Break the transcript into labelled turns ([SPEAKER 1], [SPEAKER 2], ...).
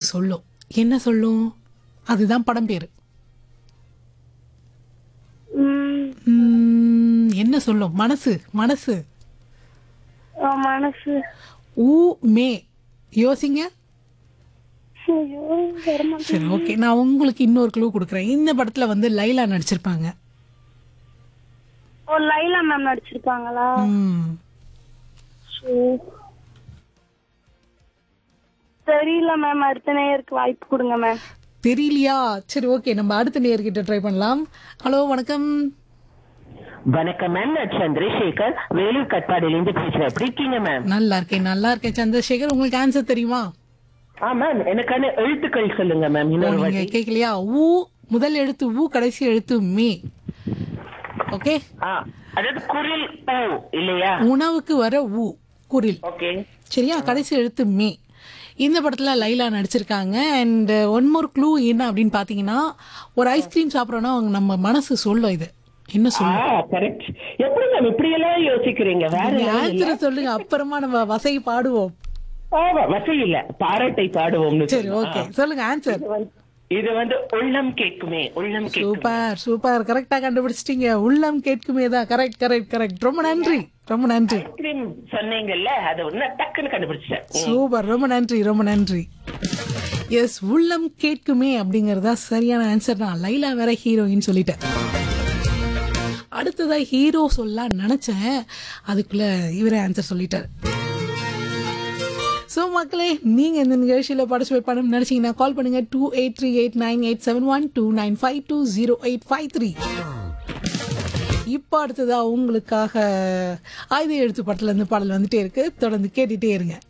[SPEAKER 1] சொல்லும் என்ன சொல்லும் அதுதான் படம் பேரு
[SPEAKER 2] ம்,
[SPEAKER 1] ம், என்ன சொல்லும் மனசு மனசு
[SPEAKER 2] ஆ, மனசு
[SPEAKER 1] ஊ மே யோசிங்க
[SPEAKER 2] ஐயோ வரமாட்டேன்
[SPEAKER 1] சரி ஓகே நான் உங்களுக்கு இன்னொரு க்ளூ கொடுக்குறேன் இந்த படத்துல வந்து லைலா நடிச்சிருப்பாங்க
[SPEAKER 2] ஓ லைலா மேம் நடிச்சிருப்பாங்களா
[SPEAKER 1] ம்.
[SPEAKER 2] ஷோ. தெரியல மேம் அடுத்த நேயருக்கு வாய்ப்பு கொடுங்க மேம்
[SPEAKER 1] தெரியலையா சரி ஓகே நம்ம அடுத்த நேர்கிட்ட ட்ரை பண்ணலாம் ஹலோ வணக்கம்
[SPEAKER 3] வணக்கம் மேம் நான் சந்திரசேகர் வேலூர் கட்பாடியிலிருந்து பேசுறேன் எப்படி இருக்கீங்க மேம்
[SPEAKER 1] நல்லா இருக்கேன் நல்லா இருக்கேன் சந்திரசேகர் உங்களுக்கு ஆன்சர் தெரியுமா
[SPEAKER 3] ஆ மேம் எனக்கான எழுத்துக்கள் சொல்லுங்க மேம்
[SPEAKER 1] ஓ,
[SPEAKER 3] இன்னொரு
[SPEAKER 1] நீங்க
[SPEAKER 3] வாட்டி
[SPEAKER 1] கேட்கலையா ஊ முதல் எழுத்து ஊ கடைசி எழுத்து மே ஓகே
[SPEAKER 3] ஆ அதாவது குரில் பூ இல்லையா
[SPEAKER 1] உணவுக்கு வர ஊ குரில்
[SPEAKER 3] ஓகே
[SPEAKER 1] சரியா கடைசி எழுத்து மே இந்த படத்துல லைலா நடிச்சிருக்காங்க அண்ட் ஒன் மோர் க்ளூ என்ன அப்படின்னு பாத்தீங்கன்னா ஒரு ஐஸ்கிரீம் சாப்பிட்றோன்னா அவங்க நம்ம மனசு சொல்லும் இது என்ன
[SPEAKER 3] ஆ
[SPEAKER 1] சொல்லும்
[SPEAKER 3] கரெக்ட் எப்படி மேம் இப்படி எல்லாம் யோசிக்கிறீங்க வேற level இல்ல?
[SPEAKER 1] ஆன்சர் சொல்லுங்க அப்புறமா நம்ம வசை பாடுவோம்
[SPEAKER 3] ஆமா வசை இல்ல பாராட்டை பாடுவோம்னு
[SPEAKER 1] சரி
[SPEAKER 3] சொன்னா.
[SPEAKER 1] ஓகே சொல்லுங்க ஆன்சர்
[SPEAKER 3] இது வந்து உள்ளம் கேட்குமே உள்ளம் கேட்குமே
[SPEAKER 1] சூப்பர் சூப்பர் கரெக்டா கண்டுபிடிச்சிட்டீங்க உள்ளம் கேட்குமே தான் கரெக்ட் கரெக்ட் கரெக்ட் ரொம்ப நன்றி ரொம்ப நன்றி
[SPEAKER 3] ஐஸ்கிரீம் சொன்னீங்கல்ல அது ஒண்ணு டக்குன்னு கண்டுபிடிச்சேன்
[SPEAKER 1] சூப்பர் ரொம்ப நன்றி ரொம்ப நன்றி எஸ் உள்ளம் கேட்குமே அப்படிங்கறதா சரியான ஆன்சர் தான் லைலா வேற ஹீரோயின் சொல்லிட்டேன் அடுத்ததா ஹீரோ சொல்ல நினைச்சேன் அதுக்குள்ள இவரே ஆன்சர் சொல்லிட்டாரு ஸோ மக்களே நீங்கள் இந்த நிகழ்ச்சியில் பார்ட்டிசிபேட் பண்ணணும்னு நினச்சிங்கன்னா கால் பண்ணுங்கள் two eight three eight nine eight seven one two nine five two zero eight five three இப்போ அடுத்ததா உங்களுக்காக ஆயுத எழுத்து படத்துல இருந்து பாடல் வந்துட்டே இருக்கு தொடர்ந்து கேட்டுட்டே இருங்க